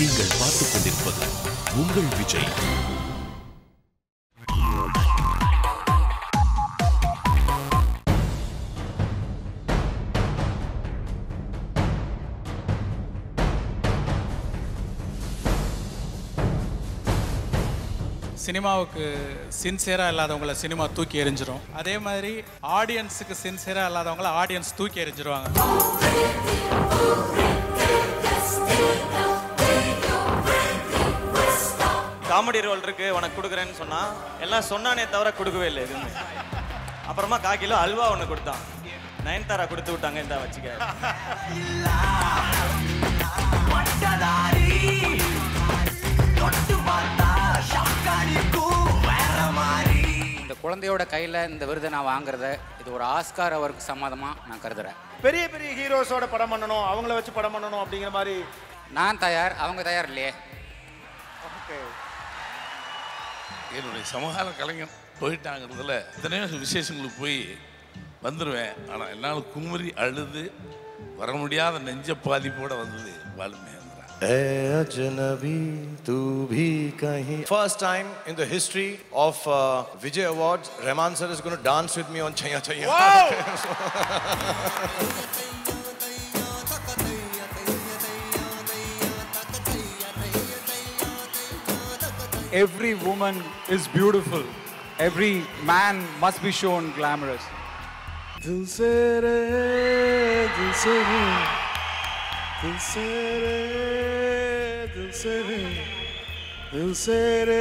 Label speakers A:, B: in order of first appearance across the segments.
A: நீங்கள் பார்த்துக் கொண்டிருப்பது உங்கள் விஜய்
B: சினிமாவுக்கு சின்சியராக இல்லாதவங்கள சினிமா தூக்கி எறிஞ்சிரும் அதே மாதிரி ஆடியன்ஸுக்கு சின்சியராக இல்லாதவங்கள ஆடியன்ஸ் தூக்கி எறிஞ்சிருவாங்க
C: காமெடி ரோல் இருக்கு உனக்கு கொடுக்குறேன்னு சொன்னா எல்லாம் சொன்னானே தவிர கொடுக்கவே இல்லை எதுவுமே அப்புறமா கா கிலோ அல்வா ஒன்று கொடுத்தான் நயன்தாரா கொடுத்து விட்டாங்க இந்த வச்சுக்க
D: இந்த குழந்தையோட கையில் இந்த விருதை நான் வாங்குறத இது ஒரு ஆஸ்கார் அவருக்கு சம்மதமாக நான் கருதுறேன்
E: பெரிய பெரிய ஹீரோஸோட படம் பண்ணணும் அவங்கள வச்சு படம் பண்ணணும் அப்படிங்கிற மாதிரி
D: நான் தயார் அவங்க தயார் இல்லையே
F: என்னுடைய சமகால கலைஞன் போயிட்டாங்கிறதுல எத்தனையோ விசேஷங்களுக்கு போய் வந்துடுவேன் ஆனால் என்னால் குமரி அழுது வர முடியாத நெஞ்ச பாதிப்போட வந்தது வால்மேந்திரா
G: ए अजनबी तू भी कहीं First time in the history of uh, Vijay Awards, Rahman sir is going to dance with me on Chaya Chaya.
H: Every woman is beautiful. Every man must be shown glamorous.
G: दिल से रे दिल से रे दिल से रे दिल से रे दिल से रे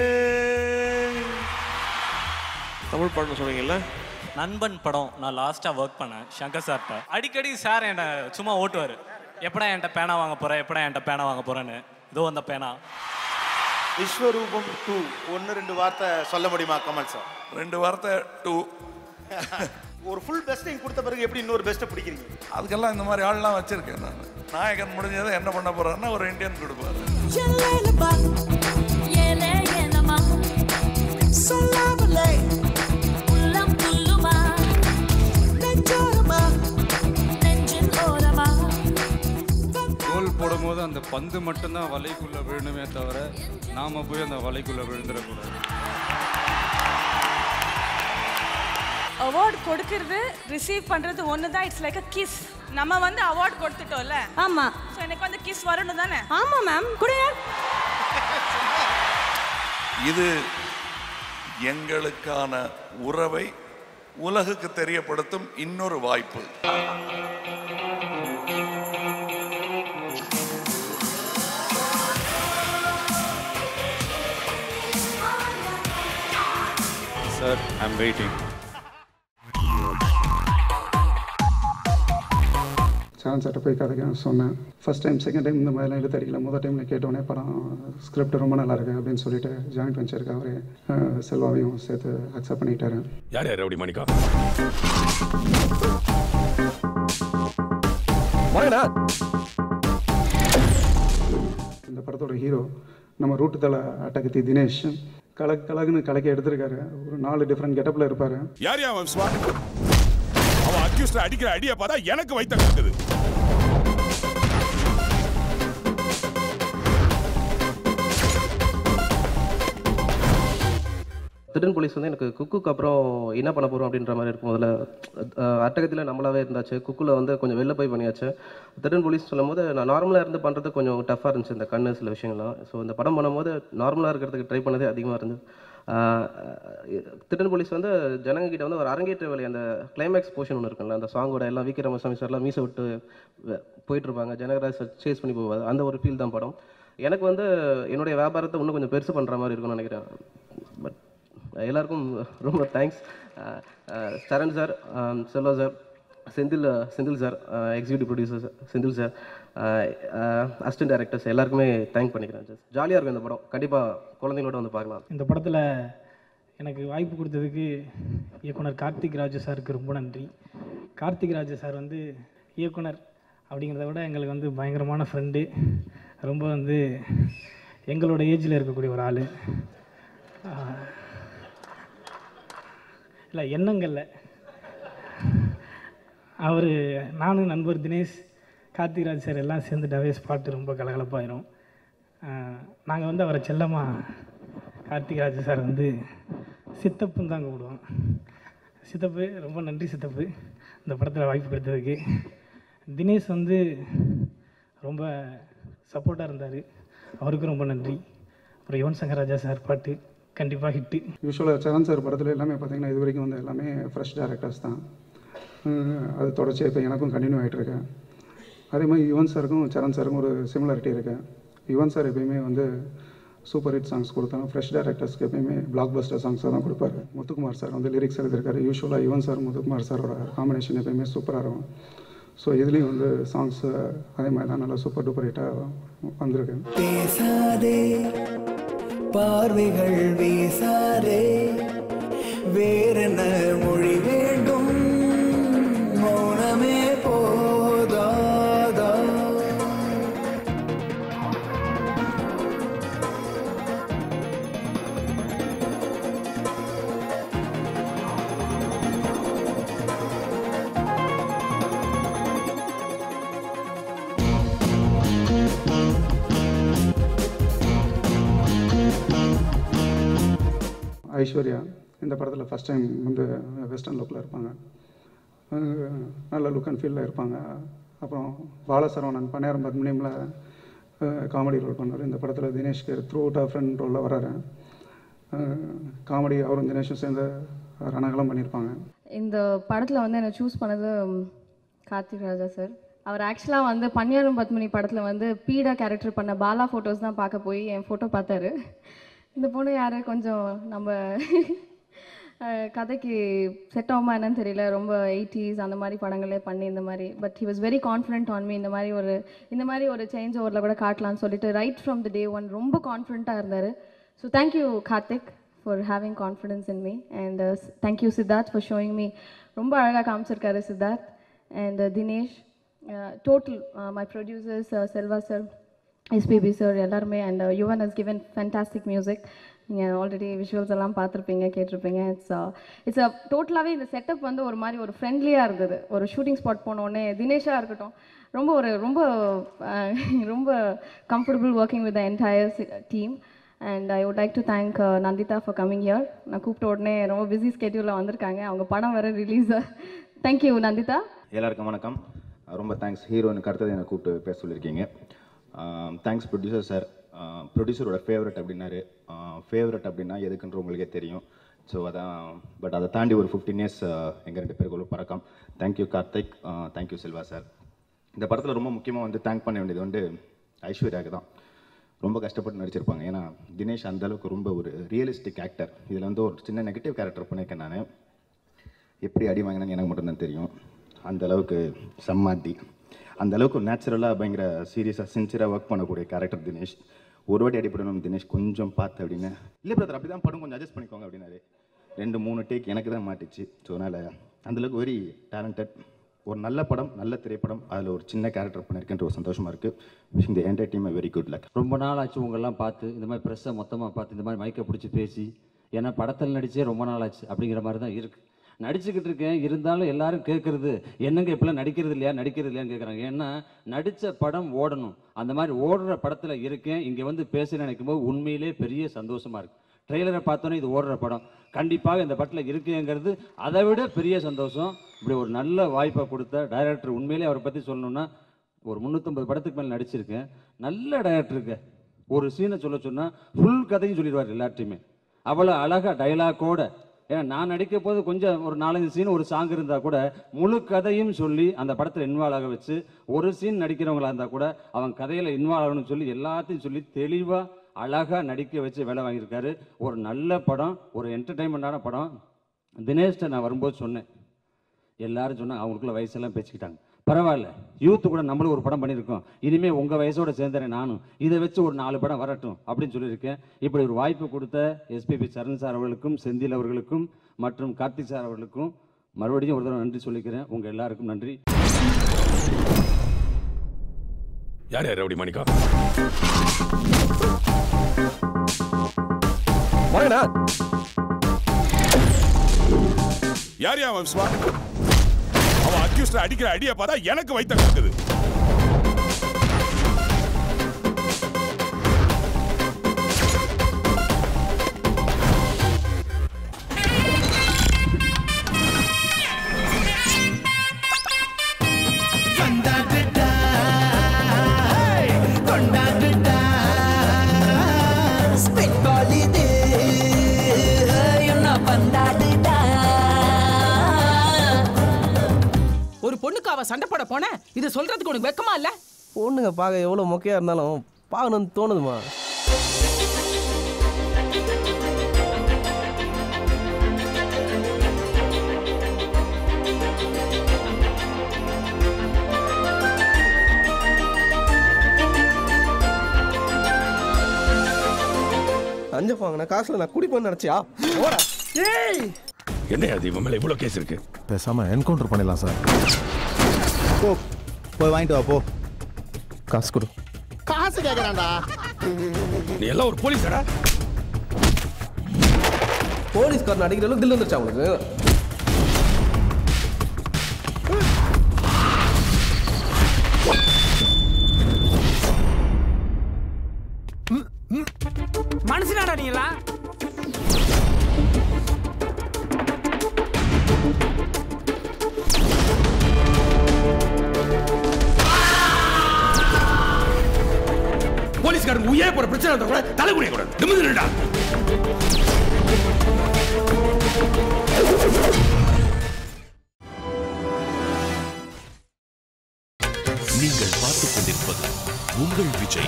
G: தமிழ் பாடணும் சொன்னீங்கல்ல
C: நண்பன் படம் நான் லாஸ்ட்டாக ஒர்க் பண்ணேன் சங்கர் சார்கிட்ட அடிக்கடி சார் என்னை சும்மா ஓட்டுவார் எப்படா என்கிட்ட பேனா வாங்க போகிறேன் எப்படா என்கிட்ட பேனா வாங்க போகிறேன்னு இதோ அந்த பேனா
E: விஸ்வரூபம் டூ ஒன்று ரெண்டு வார்த்தை சொல்ல முடியுமா கமல் சார்
F: ரெண்டு வார்த்தை டூ
E: ஒரு ஃபுல் பெஸ்டிங் கொடுத்த பிறகு எப்படி இன்னொரு பெஸ்ட்டை பிடிக்கிறீங்க
F: அதுக்கெல்லாம் இந்த மாதிரி ஆள்லாம் வச்சிருக்கேன் நான் நாயகன் முடிஞ்சதை என்ன பண்ண போறாருன்னா ஒரு இந்தியன் கொடுப்பாரு
H: கோல் போடும்போது அந்த பந்து மட்டும்தான் வலைக்குள்ள விழணுமே தவிர நாம போய் அந்த வலைக்குள்ள விழுந்துடக்கூடாது
I: அவார்ட் கொடுக்கறது ரிசீவ் பண்றது ஒன்று தான் இட்ஸ் லைக் அ கிஸ் நம்ம வந்து அவார்ட் கொடுத்துட்டோம்ல
J: ஆமா
I: ஸோ எனக்கு வந்து கிஸ் வரணும் தானே
J: ஆமா மேம் குடியா
F: இது எங்களுக்கான உறவை உலகுக்கு தெரியப்படுத்தும் இன்னொரு வாய்ப்பு
H: சார் ஐம் வெயிட்டிங்
K: சான்ஸ் அட்ட போய் கதைக்க சொன்னேன் ஃபர்ஸ்ட் டைம் செகண்ட் டைம் இந்த மாதிரிலாம் எழுத தெரியல முதல் டைமில் கேட்டோடனே படம் ஸ்கிரிப்ட் ரொம்ப நல்லா இருக்கு அப்படின்னு சொல்லிட்டு ஜாயிண்ட் வெஞ்சருக்கு அவரே அஹ், செல்வாவையும் சேர்த்து அக்செப்ட் பண்ணிட்டாரு
A: யார் யார் ரவுடி மணிக்கா
K: இந்த படத்தோட ஹீரோ நம்ம ரூட்டு தலை அட்டகத்தி தினேஷ் கலக் கலகுன்னு கலக்கி எடுத்திருக்காரு ஒரு நாலு டிஃப்ரெண்ட் கெட்டப்பில் இருப்பார்
A: யார் யா அவன் ஸ்வா அவன் அக்யூஸ்ட் அடிக்கிற அடியை பார்த்தா எனக்கு வைத்த கலக்குது
L: திருடன் போலீஸ் வந்து எனக்கு குக்குக்கு அப்புறம் என்ன பண்ண போகிறோம் அப்படின்ற மாதிரி இருக்கும் முதல்ல அட்டகத்தில் நம்மளாவே இருந்தாச்சு குக்குல வந்து கொஞ்சம் வெளில போய் பண்ணியாச்சு திருடன் போலீஸ் சொல்லும் போது நான் நார்மலாக இருந்து பண்ணுறது கொஞ்சம் டஃப்பாக இருந்துச்சு இந்த கண்ணு சில விஷயங்கள்லாம் ஸோ இந்த படம் பண்ணும்போது நார்மலாக இருக்கிறதுக்கு ட்ரை பண்ணதே அதிகமாக இருந்தது ஆஹ் திருடன் போலீஸ் வந்து ஜனங்க கிட்ட வந்து ஒரு அரங்கேற்ற வேலை அந்த கிளைமேக்ஸ் போர்ஷன் ஒன்று இருக்குல்ல அந்த சாங்கோட எல்லாம் விக்கி ராமசாமி சார்லாம் மீசை விட்டு வெ- போயிட்டு இருப்பாங்க ஜனகராஜ் சார் சேஸ் பண்ணி போவாது அந்த ஒரு ஃபீல் தான் படம் எனக்கு வந்து என்னுடைய வியாபாரத்தை இன்னும் கொஞ்சம் பெருசு பண்ணுற மாதிரி இருக்கும்னு நினைக்கிறேன் பட் எல்லாருக்கும் ரொம்ப thanks Charan sir Selva sir Senthil Senthil sir executive producer Senthil sir assistant directors எல்லாருக்குமே தேங்க் பண்ணிக்கிறேன் ஜஸ்ட் ஜாலியாக இருக்கும் இந்த படம் கண்டிப்பாக குழந்தைங்களோட வந்து பார்க்கலாம்
M: இந்த படத்தில் எனக்கு வாய்ப்பு கொடுத்ததுக்கு இயக்குனர் கார்த்திக் ராஜு சாருக்கு ரொம்ப நன்றி கார்த்திக் ராஜு சார் வந்து இயக்குனர் அப்படிங்கிறத விட எங்களுக்கு வந்து பயங்கரமான ஃப்ரெண்டு ரொம்ப வந்து எங்களோட ஏஜில் இருக்கக்கூடிய ஒரு ஆள் இல்லை எண்ணங்களில் அவர் நானும் நண்பர் தினேஷ் கார்த்திக்ராஜ் சார் எல்லாம் சேர்ந்துட்டாவே ஸ்பாட்டு ரொம்ப கலகலப்பாயிரும் நாங்கள் வந்து அவரை செல்லமாக கார்த்திகராஜ் சார் வந்து சித்தப்புன்னு தான் கூப்பிடுவோம் சித்தப்பு ரொம்ப நன்றி சித்தப்பு இந்த படத்தில் வாய்ப்பு கொடுத்ததுக்கு தினேஷ் வந்து ரொம்ப சப்போர்ட்டாக இருந்தார் அவருக்கும் ரொம்ப நன்றி அப்புறம் யுவன் சங்கர் ராஜா சார் பாட்டு கண்டிப்பாக ஹிட்டு
K: யூஸ்வலாக சரண் சார் படத்தில் எல்லாமே பார்த்தீங்கன்னா இது வரைக்கும் வந்து எல்லாமே ஃப்ரெஷ் டேரக்டர்ஸ் தான் அஹ் அது தொடர்ச்சியாக இப்போ எனக்கும் கண்டினியூ ஆகிட்டு இருக்கேன் அதே மாதிரி யுவன் சாருக்கும் சரண் சாருக்கும் ஒரு சிமிலாரிட்டி இருக்கு யுவன் சார் எப்பயுமே வந்து சூப்பர் ஹிட் சாங்ஸ் கொடுத்தாலும் ஃப்ரெஷ் டேரக்டர்ஸ்க்கு எப்பயுமே பிளாக் பஸ்டர் சாங்ஸாக தான் கொடுப்பாரு முத்துக்குமார் சார் வந்து லிரிக்ஸ் எழுதியிருக்காரு யூஸ்வலாக யுவன் சார் முத்துக்குமார் சாரோட காம்பினேஷன் எப்பயுமே சூப்பராக இருக்கும் ஸோ இதுலேயும் வந்து சாங்ஸ் அதே மாதிரி தான் நல்லா சூப்பர் டூப்பர் ஹிட்டாக வந்திருக்கு
J: பேசாதே பார்வைகள் வீசாதே வேறென்ன மொழி வேண்டும் மௌனமே போதாதா
K: ஐஸ்வர்யா இந்த படத்தில் ஃபஸ்ட் டைம் வந்து வெஸ்டர்ன் லுக்கில் இருப்பாங்க அஹ் நல்ல லுக் அண்ட் ஃபீலில் இருப்பாங்க அப்புறம் பாலசரவணன் பன்னியாரம் பத்மினியமில் காமெடி ரோல் பண்ணார் இந்த படத்தில் தினேஷ்க்கு த்ரூ அவுட்டாக ஃப்ரெண்ட் ரோலில் வராரு காமெடி அவரும் தினேஷும் சேர்ந்து ரணகலம் பண்ணியிருப்பாங்க
N: இந்த படத்தில் வந்து என்னை சூஸ் பண்ணது ம், கார்த்திக் ராஜா சார் அவர் ஆக்சுவலாக வந்து பன்னியாரும் பத்மினி படத்தில் வந்து பீடா கேரக்டர் பண்ண பாலா ஃபோட்டோஸ் தான் பார்க்க போய் என் ஃபோட்டோ பார்த்தாரு இந்த பொண்ணு யார் கொஞ்சம் நம்ம அஹ், கதைக்கு செட் ஆகுமா என்னன்னு தெரியல ரொம்ப எயிட்டிஸ் அந்த மாதிரி படங்களே பண்ணி இந்த மாதிரி but he was very confident on me இந்த மாதிரி ஒரு இந்த மாதிரி ஒரு சேஞ்ச் ஓவரில் கூட காட்டலாம்னு சொல்லிட்டு right from the day one ரொம்ப கான்ஃபிடென்ட்டாக இருந்தார் so thank you Karthik for having confidence in me and thank you Siddharth for showing me ரொம்ப அழகாக காமிச்சிருக்காரு Siddharth and Dinesh total my producers Selva sir SPB sir எல்லாருமே and Yuvan has given fantastic music நீங்கள் ஆல்ரெடி விஷுவல்ஸ் எல்லாம் பார்த்துருப்பீங்க கேட்டிருப்பீங்க இட்ஸ் இட்ஸ் அ டோட்டலாகவே இந்த செட்டப் வந்து ஒரு மாதிரி ஒரு ஃப்ரெண்ட்லியாக இருந்தது ஒரு ஷூட்டிங் ஸ்பாட் போனோடனே தினேஷாக இருக்கட்டும் ரொம்ப ஒரு ரொம்ப அஹ், ரொம்ப comfortable working with the entire team and I would like to thank Nandita for coming here நான் கூப்பிட்ட உடனே ரொம்ப பிஸி ஸ்கெட்யூலில் வந்திருக்காங்க அவங்க படம் வர ரிலீஸ் தேங்க்யூ நந்திதா
O: எல்லாருக்கும் வணக்கம் ரொம்ப தேங்க்ஸ் ஹீரோனுக்கு அடுத்தது என்னை கூப்பிட்டு பேச சொல்லியிருக்கீங்க தேங்க்ஸ் ப்ரொடியூசர் சார் ப்ரொடியூசரோட ஃபேவரட் அப்படின்னாரு ஃபேவரட் அப்படின்னா எதுக்குன்ற உங்களுக்கே தெரியும் ஸோ அதான் பட் அதை தாண்டி ஒரு ஃபிஃப்டீன் இயர்ஸ் எங்கள் ரெண்டு பேருக்குள்ள பறக்கம் thank you Karthik thank you Selva sir இந்த படத்தில் ரொம்ப முக்கியமாக வந்து தேங்க் பண்ண வேண்டியது வந்து ஐஸ்வர்யாவுக்கு தான் ரொம்ப கஷ்டப்பட்டு நடிச்சிருப்பாங்க ஏன்னா தினேஷ் அந்த அளவுக்கு ரொம்ப ஒரு ரியலிஸ்டிக் ஆக்டர் இதில் வந்து ஒரு சின்ன நெகட்டிவ் கேரக்டர் பண்ணியிருக்கேன் நான் எப்படி அடி வாங்கினேன்னு எனக்கு மட்டும்தான் தெரியும் அந்த அளவுக்கு செம்மாட்டி அந்த அளவுக்கு நேச்சுரலாக பயங்கர சீரியஸாக சின்சியராக ஒர்க் பண்ணக்கூடிய கேரக்டர் தினேஷ் ஒரு வாட்டி அடிப்படணும் தினேஷ் கொஞ்சம் பார்த்து அப்படின்னு இல்லை பிரதர் அப்படி தான் படம் கொஞ்சம் அட்ஜஸ்ட் பண்ணிக்கோங்க அப்படின்னாரு ரெண்டு மூணு டேக் எனக்கு தான் மாட்டிச்சு ஸோ அதனால் அந்தளவுக்கு வெரி டேலண்டட் ஒரு நல்ல படம் நல்ல திரைப்படம் அதில் ஒரு சின்ன கேரக்டர் பண்ணியிருக்கேன்ற ஒரு சந்தோஷமாக இருக்குது wishing the entire team very good luck
P: ரொம்ப நாள் ஆச்சு உங்கெல்லாம் பார்த்து இந்த மாதிரி ப்ரெஸ்ஸை மொத்தமாக பார்த்து இந்த மாதிரி மைக்கை பிடிச்சி பேசி ஏன்னா படத்தில் நடிச்சே ரொம்ப நாள் ஆச்சு அப்படிங்கிற மாதிரி தான் இருக்குது நடிச்சுக்கிட்டு இருக்கேன் இருந்தாலும் எல்லாரும் கேட்குறது என்னங்க இப்பெல்லாம் நடிக்கிறது இல்லையா நடிக்கிறது இல்லையான்னு கேட்குறாங்க ஏன்னா நடித்த படம் ஓடணும் அந்த மாதிரி ஓடுற படத்தில் இருக்கேன் இங்கே வந்து பேச நினைக்கும் போது உண்மையிலே பெரிய சந்தோஷமாக இருக்குது ட்ரெய்லரை பார்த்தோன்னே இது ஓடுற படம் கண்டிப்பாக இந்த படத்தில் இருக்குங்கிறது அதை விட பெரிய சந்தோஷம் இப்படி ஒரு நல்ல வாய்ப்பை கொடுத்த டைரக்டர் உண்மையிலே அவரை பற்றி சொல்லணும்னா ஒரு முந்நூற்றம்பது படத்துக்கு மேலே நடிச்சிருக்கேன் நல்ல டைரக்டருக்கு ஒரு சீனை சொல்ல சொன்னால் ஃபுல் கதையும் சொல்லிடுவார் எல்லார்ட்டையுமே அவ்வளோ அழகாக டைலாக்கோட ஏன்னா நான் நடிக்க போது கொஞ்சம் ஒரு நாலஞ்சு சீன் ஒரு சாங் இருந்தால் கூட முழு கதையும் சொல்லி அந்த படத்தில் இன்வால்வ் ஆக வச்சு ஒரு சீன் நடிக்கிறவங்களா இருந்தால் கூட அவன் கதையில் இன்வால்வ் ஆகணும்னு சொல்லி எல்லாத்தையும் சொல்லி தெளிவாக அழகாக நடிக்க வச்சு வேலை வாங்கியிருக்காரு ஒரு நல்ல படம் ஒரு என்டர்டைன்மெண்ட்டான படம் தினேஷ்ட நான் வரும்போது சொன்னேன் எல்லாரும் சொன்னாங்க அவங்களுக்குள்ள வயசெல்லாம் பேசிக்கிட்டாங்க பரவாயில்ல யூத்து கூட நம்மளும் ஒரு படம் பண்ணியிருக்கோம் இனிமே உங்கள் வயசோட சேர்ந்துறேன் நானும் இதை வச்சு ஒரு நாலு படம் வரட்டும் அப்படின்னு சொல்லியிருக்கேன் இப்படி ஒரு வாய்ப்பு கொடுத்த எஸ்பிபி சரண் சார் அவர்களுக்கும் செந்தில் அவர்களுக்கும் மற்றும் கார்த்திக் சார் அவர்களுக்கும் மறுபடியும் ஒரு தடவை நன்றி சொல்லிக்கிறேன் உங்கள் எல்லாருக்கும் நன்றி
A: யார் யார் ரவுடி மாணிக்கா
G: வாங்கடா
A: யார் யா அவன் விஸ்வா அவன் அக்யூஸ்ட் அடிக்கிற அடியை பார்த்தா எனக்கு வைத்த கலக்குது
Q: அவ சண்டை போட போன இது சொல்றதுக்கு உனக்கு வெக்கமா இல்ல
R: பொண்ணுங்க பார்க்க எவ்வளோ மொக்கையாக இருந்தாலும் பார்க்கணும்னு தோணுதுமா அஞ்சு வாங்கின காசுல நான் குடிப்பேன்னு நினச்சியா ஓடா ஏய்
A: என்ன அது இவன் மேல இவ்வளவு கேஸ் இருக்கு
S: பேசாம என்கவுண்டர் பண்ணிடலாம் சார்
T: போ போய் வாங்கிட்டு வா போ
S: காசு கொடு
T: காசு கேக்குறான்டா
A: நீ எல்லாம் ஒரு போலீஸாடா
R: போலீஸ்காரன் அடிக்கிற அளவுக்கு தில் வந்துருச்சா உங்களுக்கு
Q: மனுஷனாடா நீ எல்லாம்
A: போலீஸ்காரங்க உயிரே போற பிரச்சனை வந்தா கூட தலை குனிய கூடாது நிமிந்து நின்றா
U: நீங்கள் பார்த்துக் கொண்டிருப்பது உங்கள் விஜய்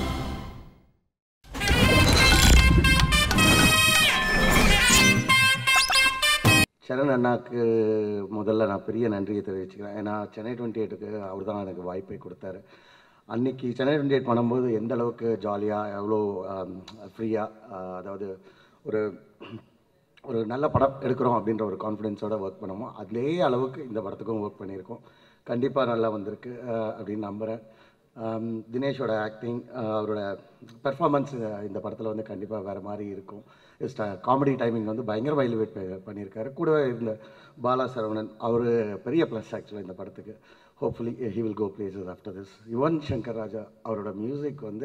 V: சரண் அண்ணாக்கு முதல்ல நான் பெரிய நன்றியை தெரிவிச்சுக்கிறேன் ஏன்னா சென்னை டுவெண்ட்டி எயிட்டுக்கு அவர் தான் எனக்கு வாய்ப்பை கொடுத்தாரு அன்னைக்கு சென்னை டுவெண்ட்டி எயிட் பண்ணும்போது எந்த அளவுக்கு ஜாலியாக எவ்வளோ ஃப்ரீயாக அதாவது ஒரு ஒரு நல்ல படம் எடுக்கிறோம் அப்படின்ற ஒரு கான்ஃபிடென்ஸோட ஒர்க் பண்ணோமோ அதே அளவுக்கு இந்த படத்துக்கும் ஒர்க் பண்ணியிருக்கோம் கண்டிப்பாக நல்லா வந்திருக்கு அஹ், அப்படின்னு நம்புகிறேன் ஆம், தினேஷோட ஆக்டிங் அவரோட பெர்ஃபார்மன்ஸ் இந்த படத்தில் வந்து கண்டிப்பாக வேறு மாதிரி இருக்கும் காமெடி டைமிங் வந்து பயங்கரமாக எலிவேட் பண்ணியிருக்காரு கூடவே இருந்த பாலா சரவணன் அவர் பெரிய ப்ளஸ் ஆக்சுவலாக இந்த படத்துக்கு hopefully he will go places after this Yuvan Shankar Raja அவரோட மியூசிக் வந்து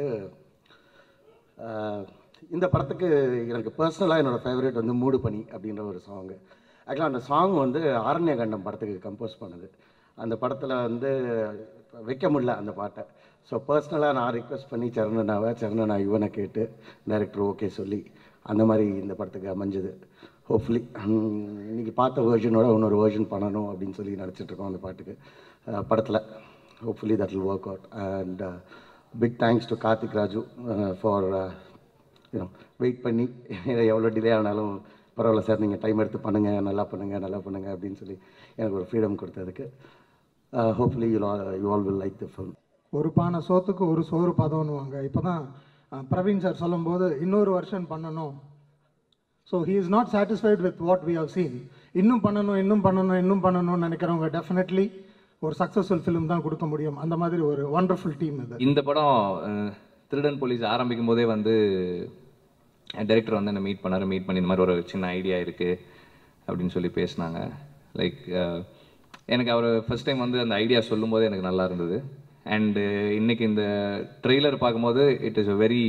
V: ஆஹ், இந்த படத்துக்கு எனக்கு பர்சனலாக என்னோடய ஃபேவரட் வந்து மூடு பனி அப்படின்ற ஒரு சாங்கு ஆக்சுவலாக அந்த சாங் வந்து ஆரண்ய கண்டம் படத்துக்கு கம்போஸ் பண்ணது அந்த படத்தில் வந்து வைக்க முடியல அந்த பாட்டை ஸோ பர்சனலாக நான் ரிக்வெஸ்ட் பண்ணி சரணனாவை சரணனா யுவனை கேட்டு டைரக்டர் ஓகே சொல்லி அந்த மாதிரி இந்த படத்துக்கு அமைஞ்சது ஹோப்ஃபுல்லி இன்னைக்கு பார்த்த வேர்ஷனோட இன்னொரு வேர்ஷன் பண்ணணும் அப்படின்னு சொல்லி நினச்சிட்டு இருக்கோம் அந்த பாட்டுக்கு படத்தில் hopefully that will work out and big thanks to Karthik Raju for you know wait பண்ணி எவ்வளோ டிலே ஆனாலும் பரவாயில்ல சார் நீங்கள் டைம் எடுத்து பண்ணுங்கள் நல்லா பண்ணுங்கள் நல்லா பண்ணுங்கள் அப்படின்னு சொல்லி எனக்கு ஒரு ஃப்ரீடம் கொடுத்ததுக்கு hopefully you you all will like the film
W: ஒரு பானை சோத்துக்கு ஒரு சோறு பதம்னுவாங்க இப்போ தான் பிரவீன் சார் சொல்லும்போது இன்னொரு வருஷன் பண்ணணும் so he is not satisfied with what we have seen இன்னும் பண்ணணும் இன்னும் பண்ணணும் இன்னும் பண்ணணும்னு நினைக்கிறவங்க டெஃபினெட்லி ஒரு சக்ஸஸ்ஃபுல் ஃபிலிம் தான் கொடுக்க முடியும் அந்த மாதிரி ஒரு ஒண்டர்ஃபுல் டீம் இது
X: இந்த படம் அஹ், திருடன் போலீஸ் ஆரம்பிக்கும் போதே வந்து டைரக்டர் வந்து என்னை மீட் பண்ணாரு மீட் பண்ணி இந்த மாதிரி ஒரு சின்ன ஐடியா இருக்குது அப்படின்னு சொல்லி பேசினாங்க லைக் எனக்கு அவர் ஃபர்ஸ்ட் டைம் வந்து அந்த ஐடியா சொல்லும்போது எனக்கு நல்லா இருந்தது அண்டு இன்னைக்கு இந்த ட்ரெய்லர் பார்க்கும்போது இட் இஸ் a வெரி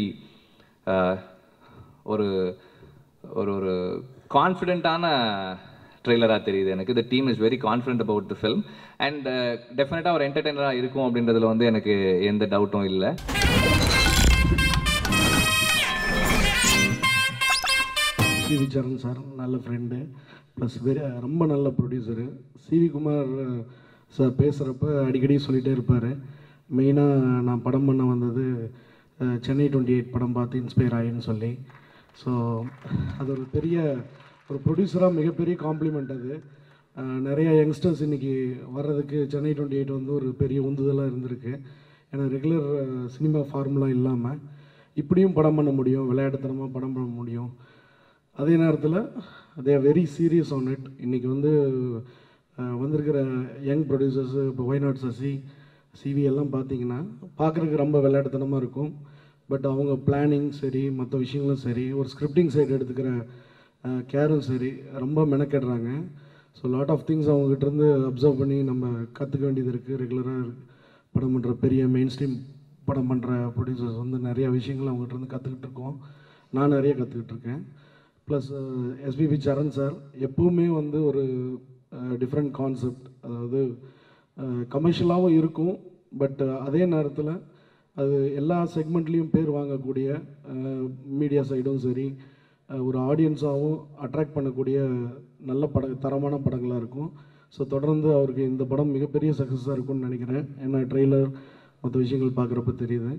X: ஒரு ஒரு ஒரு கான்ஃபிடென்ட்டான ட்ரெய்லராக தெரியுது எனக்கு இந்த team is very confident about the film and டெஃபினட்டாக ஒரு என்டர்டெய்னராக இருக்கும் அப்படின்றதுல வந்து எனக்கு எந்த டவுட்டும் இல்லை
Y: சிவி சரண் சார் நல்ல ஃப்ரெண்டு ப்ளஸ் வெரி ரொம்ப நல்ல ப்ரொடியூசரு சிவி குமார் சார் பேசுகிறப்ப அடிக்கடி சொல்லிகிட்டே இருப்பார் மெயினாக நான் படம் பண்ண வந்தது அஹ், சென்னை டுவெண்ட்டி எயிட் படம் பார்த்து இன்ஸ்பயர் ஆகின்னு சொல்லி ஸோ அது ஒரு பெரிய ஒரு ப்ரொடியூசராக மிகப்பெரிய காம்ப்ளிமெண்ட் அது அஹ், நிறைய யங்ஸ்டர்ஸ் இன்றைக்கி வர்றதுக்கு சென்னை டுவெண்ட்டி எயிட் வந்து ஒரு பெரிய உந்துதலாக இருந்திருக்கு ஏன்னா ரெகுலர் சினிமா ஃபார்முலா இல்லாமல் இப்படியும் படம் பண்ண முடியும் விளையாட்டுத்தனமாக படம் பண்ண முடியும் அதே நேரத்தில் they are very serious on it இன்றைக்கி வந்து அஹ், வந்திருக்கிற யங் ப்ரொடியூசர்ஸு இப்போ ஒய்நாட் சசி சிவி எல்லாம் பார்த்தீங்கன்னா பார்க்குறதுக்கு ரொம்ப விளையாட்டுத்தனமாக இருக்கும் பட் அவங்க பிளானிங் சரி மற்ற விஷயங்களும் சரி ஒரு ஸ்கிரிப்டிங் சைடு எடுத்துக்கிற கேரும் சரி ரொம்ப மெனக்கெடுறாங்க ஸோ லாட் ஆஃப் திங்ஸ் அவங்ககிட்ட இருந்து அப்சர்வ் பண்ணி நம்ம கற்றுக்க வேண்டியது இருக்குது ரெகுலராக படம் பண்ணுற பெரிய மெயின் ஸ்ட்ரீம் படம் பண்ணுற ப்ரொடியூசர்ஸ் வந்து நிறைய விஷயங்கள் அவங்ககிட்ட இருந்து கற்றுக்கிட்டு இருக்கோம் நான் நிறைய கற்றுக்கிட்டு இருக்கேன் ப்ளஸ் எஸ்பிபி சரண் சார் எப்பவுமே வந்து ஒரு டிஃப்ரெண்ட் கான்செப்ட் அதாவது கமர்ஷியலாகவும் இருக்கும் பட் அதே நேரத்தில் அது எல்லா செக்மெண்ட்லேயும் பேர் வாங்கக்கூடிய மீடியா சைடும் சரி அஹ், ஒரு ஆடியன்ஸாகவும் அட்ராக்ட் பண்ணக்கூடிய நல்ல பட தரமான படங்களாக இருக்கும் ஸோ தொடர்ந்து அவருக்கு இந்த படம் மிகப்பெரிய சக்ஸஸாக இருக்கும்னு நினைக்கிறேன் ஏன்னா ட்ரெய்லர் மற்ற விஷயங்கள் பார்க்குறப்ப தெரியுது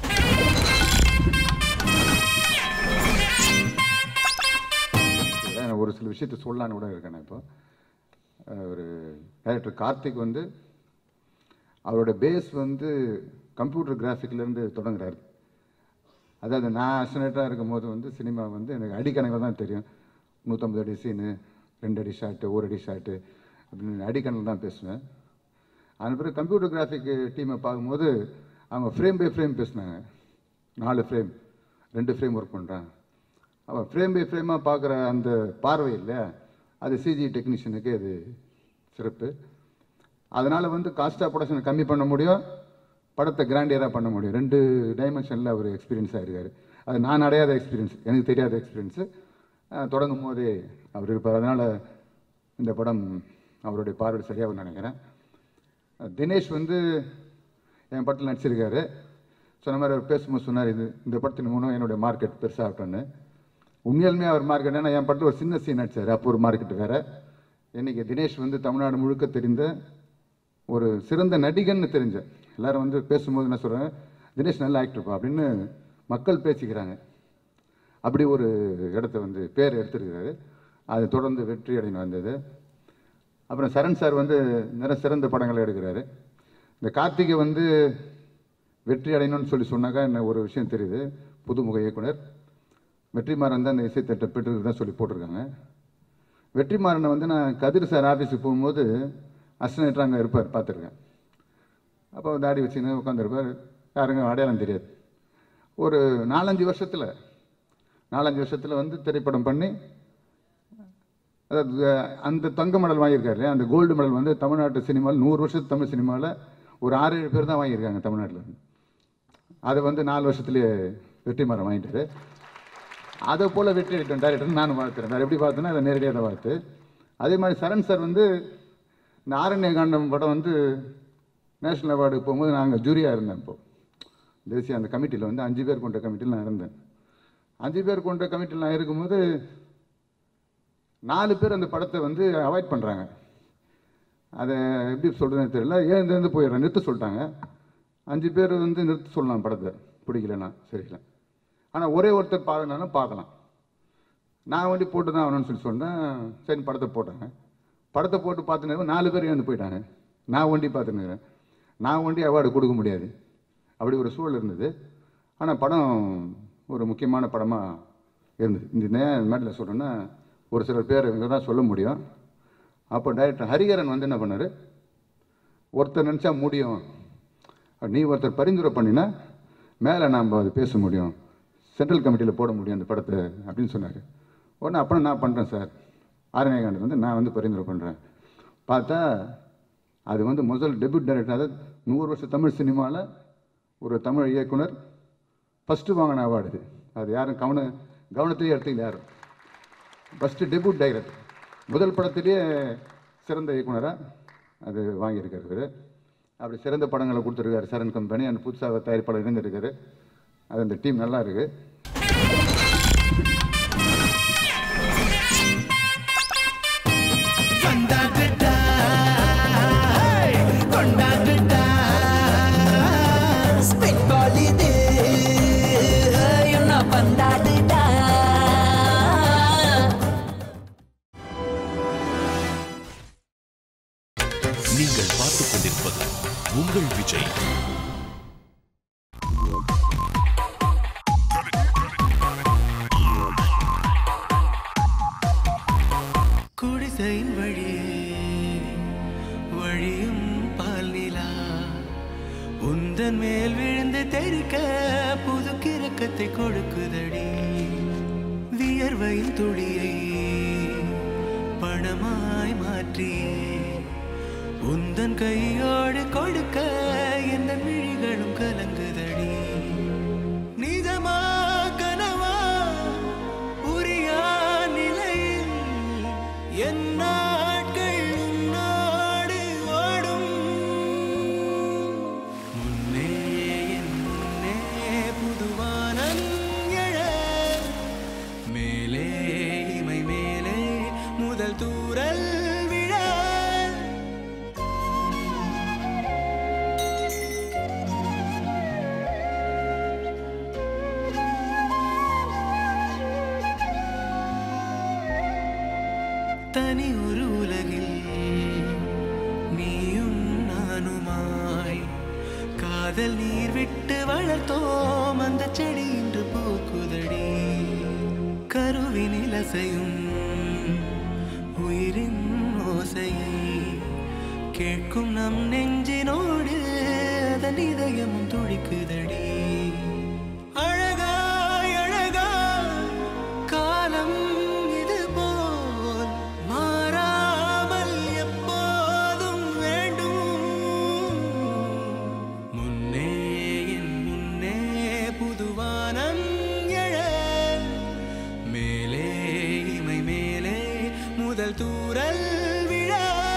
B: நான் ஒரு சில விஷயத்த சொல்லலான்னு கூட இருக்கேன் நான் இப்போ அஹ் ஒரு டைரக்டர் கார்த்திக் வந்து அவரோட பேஸ் வந்து கம்ப்யூட்டர் கிராஃபிக்லேருந்து தொடங்குறாரு அதாவது நான் அசனேட்டாக இருக்கும் போது வந்து சினிமா வந்து எனக்கு அடிக்கணக்கில் தான் தெரியும் நூற்றம்பது அடி சீனு ரெண்டு அடி ஷாட்டு ஒரு அடி ஷாட்டு அப்படின்னு அடிக்கணக்கில் தான் பேசுவேன் அதன் பிறகு கம்ப்யூட்டர் கிராஃபிக் டீமை பார்க்கும்போது அவங்க ஃப்ரேம் பை ஃப்ரேம் பேசினாங்க நாலு ஃப்ரேம் ரெண்டு ஃப்ரேம் ஒர்க் பண்ணுறான் அவன் ஃப்ரேம் பை ஃப்ரேமாக பார்க்குற அந்த பார்வை இல்லை அது சிஜி டெக்னீஷியனுக்கு அது சிறப்பு அதனால் வந்து காஸ்ட் ஆஃப் ப்ரொடக்ஷனை கம்மி பண்ண முடியும் படத்தை கிராண்டியராக பண்ண முடியும் ரெண்டு டைமென்ஷனில் அவர் எக்ஸ்பீரியன்ஸ் ஆகிருக்காரு அது நான் அடையாத எக்ஸ்பீரியன்ஸ் எனக்கு தெரியாத எக்ஸ்பீரியன்ஸு தொடங்கும் போதே அவர் இருப்பார் அதனால் இந்த படம் அவருடைய பார்வை சரியாகும்னு நினைக்கிறேன் தினேஷ் வந்து என் படத்தில் நடிச்சிருக்காரு சொன்ன மாதிரி அவர் பேசும்போது சொன்னார் இது இந்த படத்தின் மூலம் என்னுடைய மார்க்கெட் பெருசாகட்டும்னு உண்மையாலுமே அவர் மார்க்கெட் ஏன்னா என் படத்தில் ஒரு சின்ன சீன் நடிச்சார் அப்போ ஒரு மார்க்கெட் வேறு இன்றைக்கி தினேஷ் வந்து தமிழ்நாடு முழுக்க தெரிந்த ஒரு சிறந்த நடிகன்னு தெரிஞ்ச எல்லாரும் வந்து பேசும்போது என்ன சொல்கிறாங்க தினேஷ் நல்ல ஆக்டர்ப்பா அப்படின்னு மக்கள் பேசிக்கிறாங்க அப்படி ஒரு இடத்த வந்து பேர் எடுத்திருக்கிறாரு அது தொடர்ந்து வெற்றி அடைந்து வந்தது அப்புறம் சரண் சார் வந்து நிறைய சிறந்த படங்களை எடுக்கிறாரு இந்த கார்த்திகை வந்து வெற்றி அடையணும்னு சொல்லி சொன்னாக்கா என்ன ஒரு விஷயம் தெரியுது புதுமுக இயக்குனர் வெற்றிமாறன் தான் இந்த இசைத்தட்டை பெற்றுதான் சொல்லி போட்டிருக்காங்க வெற்றிமாறனை வந்து நான் கதிர் சார் ஆஃபீஸுக்கு போகும்போது அசிஸ்டன்ட் அங்கே இருப்பார் பார்த்துருக்கேன் அப்போ தாடி வச்சுன்னு உட்காந்துருப்பார் யாருங்க அடையாளம் தெரியாது ஒரு நாலஞ்சு வருஷத்தில் நாலஞ்சு வருஷத்தில் வந்து திரைப்படம் பண்ணி அதாவது அந்த தங்க மெடல் வாங்கியிருக்காரு இல்லையா, அந்த கோல்டு மெடல் வந்து தமிழ்நாட்டு சினிமாவில் நூறு வருஷத்து தமிழ் சினிமாவில் ஒரு ஆறு ஏழு பேர் தான் வாங்கியிருக்காங்க தமிழ்நாட்டில் அதை வந்து நாலு வருஷத்துலேயே வெற்றிமாறன் வாங்கிட்டாரு அதை போல் வெற்றி அடித்தோம் டேரக்டர் நானும் வாழ்த்துறேன் வேறு எப்படி பார்த்தேன்னா அதை நேரடியாக தான் வாழ்த்து அதே மாதிரி சரண் சார் வந்து இந்த ஆரண்ய காண்டம் படம் வந்து நேஷ்னல் அவார்டுக்கு போகும்போது நாங்கள் ஜூரியாக இருந்தேன் இப்போ தேசிய அந்த கமிட்டியில் வந்து அஞ்சு பேர் கொண்ட கமிட்டியில் நான் இருந்தேன் அஞ்சு பேர் கொண்ட கமிட்டியில் நான் இருக்கும்போது நாலு பேர் அந்த படத்தை வந்து அவாய்ட் பண்ணுறாங்க அதை எப்படி சொல்கிறதுன்னு தெரியல ஏன் இருந்து போயிடுறேன் நிறுத்த சொல்லிட்டாங்க அஞ்சு பேர் வந்து நிறுத்த சொல்லலாம் படத்தை பிடிக்கலன்னா சரியில்லை ஆனால் ஒரே ஒருத்தர் பார்க்கணும்னா பார்க்கலாம் நான் வண்டி போட்டு தான் ஆகணும்னு சொல்லி சொன்னேன் சரி படத்தை போட்டாங்க படத்தை போட்டு பார்த்துன்னு நாலு பேர் எழுந்து போயிட்டாங்க நான் வண்டி பார்த்துன்னு நான் வண்டி அவார்டு கொடுக்க முடியாது அப்படி ஒரு சூழல் இருந்தது ஆனால் படம் ஒரு முக்கியமான படமாக இருந்தது இந்த நேரம் மேட்டில் சொல்கிறேன்னா ஒரு சிலர் பேர் இவங்க தான் சொல்ல முடியும் அப்போ டைரக்டர் ஹரிகரன் வந்து என்ன பண்ணார் ஒருத்தர் நினச்சா முடியும் நீ ஒருத்தர் பரிந்துரை பண்ணினா மேலே நாம் அது பேச முடியும் சென்ட்ரல் கமிட்டியில் போட முடியும் அந்த படத்தை அப்படின்னு சொன்னார் உடனே அப்புறம் நான் பண்ணுறேன் சார் ஆரண்யகாண்டன் வந்து நான் வந்து பரிந்துரை பண்ணுறேன் பார்த்தா அது வந்து முதல் டெபியூட் டைரக்டர் அதாவது நூறு வருஷம் தமிழ் சினிமாவில் ஒரு தமிழ் இயக்குனர் ஃபஸ்ட்டு வாங்கின அவார்டு இது அது யாரும் கவன கவனத்திலேயே எடுத்துக்கல யாரும் ஃபஸ்ட்டு டெபியூட் டைரக்டர் முதல் படத்திலேயே சிறந்த இயக்குனராக அது வாங்கியிருக்காரு இவரு. அப்படி சிறந்த படங்களை கொடுத்துருக்காரு சரண் கம்பெனி அந்த புதுசாக தயாரிப்பாளர் இருந்திருக்காரு அது அந்த டீம் நல்லா இருக்கு
J: கொண்டாடுடா கொண்டாடுடா ஸ்பிட் பால் இது என்ன கொண்டாடுடா
U: நீங்கள் பார்த்துக் கொண்டிருப்பது உங்கள் விஜய்
J: குடிசையின் வழியே வழியும் பால் நிலா உந்தன் மேல் விழுந்து தெரிக்க புது கிறக்கத்தை கொடுக்குதடி வியர்வையின் துளியை பணமாய் மாற்றியே உந்தன் கையோடு கொடுக்க எந்த விழிகளும் கலங்குதடி நிஜமா கனவா புரியா நிலையில் என் நாட்கள் உன்னோடு ஓடும் முன்னே என் முன்னே புதுவானம் எழ மேலே இமை மேலே முதல் தூரல் விழ தனி ஒரு உலகில் நீயும் நானுமாய் காதல் நீர் விட்டு வளர்த்தோம் அந்த செடி இன்று பூக்குதடி கருவின் இலசையும் உயிரின் ஓசையை கேட்கும் நம் நெஞ்சினோடு அதன் இதயமும் துடிக்குதடி அழகாய் அழகாய் காலம் இது போல் மாறாமல் எப்போதும் வேண்டும் முன்னே என் முன்னே புதுவானம் எழ மேலே இமை மேலே முதல் தூரல் விழ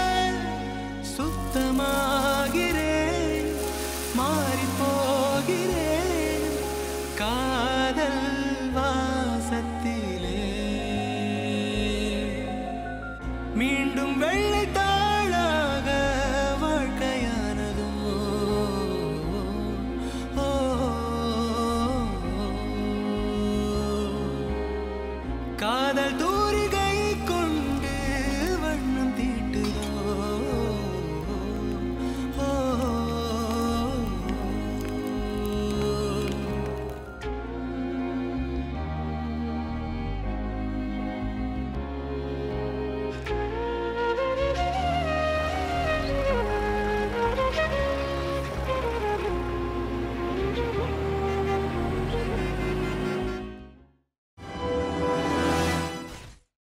J: சுத்தமாகிறேன் மாறிப் போகிறேன் காதல் வாசத்திலே மீண்டும் வெள்ளை தாழாக வாழ்க்கையானதோ ஓ, காதல்